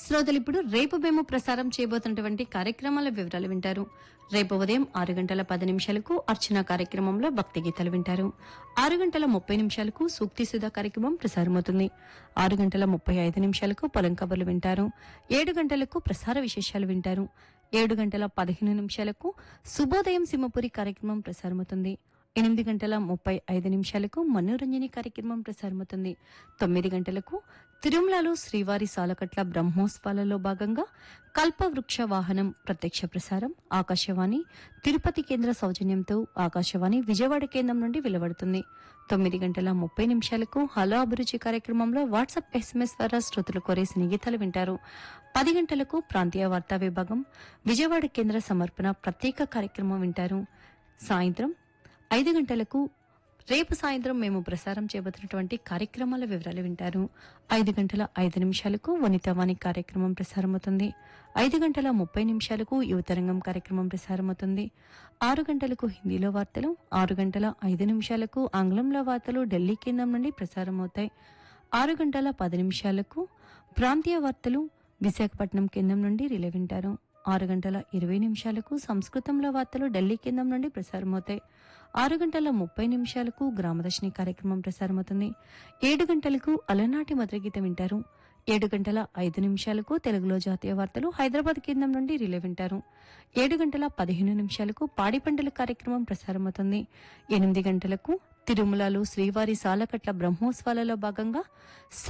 శ్రోతలు ఇప్పుడు రేపు మేము ప్రసారం చేయబోతున్నటువంటి కార్యక్రమాల వివరాలు వింటారు రేపు ఉదయం ఆరు గంటల పది నిమిషాలకు అర్చన కార్యక్రమంలో భక్తి గీతాలు వింటారు ఆరు గంటల ముప్పై నిమిషాలకు సూక్తి సుధా కార్యక్రమం ప్రసారమవుతుంది ఆరు గంటల ముప్పై ఐదు నిమిషాలకు పొలం కబుర్లు వింటారు ఏడు గంటలకు ప్రసార విశేషాలు వింటారు ఏడు గంటల పదిహేను నిమిషాలకు శుభోదయం సింహపురి కార్యక్రమం ప్రసారమవుతుంది ఎనిమిది గంటల ముప్పై ఐదు నిమిషాలకు మనోరంజని కార్యక్రమం ప్రసారమవుతుంది తొమ్మిది గంటలకు తిరుమలలో శ్రీవారి సాలకట్ల బ్రహ్మోత్సవాలలో భాగంగా కల్పవృక్ష వాహనం ప్రత్యక్ష ప్రసారం ఆకాశవాణి తిరుపతి కేంద్ర సౌజన్యంతో ఆకాశవాణి విజయవాడ కేంద్రం నుండి వెలువడుతుంది తొమ్మిది గంటల ముప్పై నిమిషాలకు హలో అభిరుచి కార్యక్రమంలో వాట్సాప్ ఎస్ఎంఎస్ ద్వారా శ్రోతలు కోరే గీతాలు వింటారు పది గంటలకు ప్రాంతీయ వార్తా విభాగం విజయవాడ కేంద్ర సమర్పణ ప్రత్యేక కార్యక్రమం వింటారు సాయంత్రం ఐదు గంటలకు రేపు సాయంత్రం మేము ప్రసారం చేయబోతున్నటువంటి కార్యక్రమాల వివరాలు వింటారు ఐదు గంటల ఐదు నిమిషాలకు వనితవాణి కార్యక్రమం ప్రసారమవుతుంది ఐదు గంటల ముప్పై నిమిషాలకు యువతరంగం కార్యక్రమం ప్రసారమవుతుంది ఆరు గంటలకు హిందీలో వార్తలు ఆరు గంటల ఐదు నిమిషాలకు ఆంగ్లంలో వార్తలు ఢిల్లీ కేంద్రం నుండి ప్రసారమవుతాయి ఆరు గంటల పది నిమిషాలకు ప్రాంతీయ వార్తలు విశాఖపట్నం కేంద్రం నుండి రిలే వింటారు ఆరు గంటల ఇరవై నిమిషాలకు సంస్కృతంలో వార్తలు ఢిల్లీ కేంద్రం నుండి ప్రసారమవుతాయి ఆరు గంటల ముప్పై నిమిషాలకు గ్రామదర్శిని కార్యక్రమం ప్రసారమవుతుంది ఏడు గంటలకు అలనాటి మధురగీత వింటారు ఏడు గంటల ఐదు నిమిషాలకు తెలుగులో జాతీయ వార్తలు హైదరాబాద్ కేంద్రం నుండి రిలే వింటారు ఏడు గంటల పదిహేను నిమిషాలకు పాడి పంటల కార్యక్రమం ప్రసారమవుతుంది ఎనిమిది గంటలకు తిరుమలలో శ్రీవారి సాలకట్ల బ్రహ్మోత్సవాలలో భాగంగా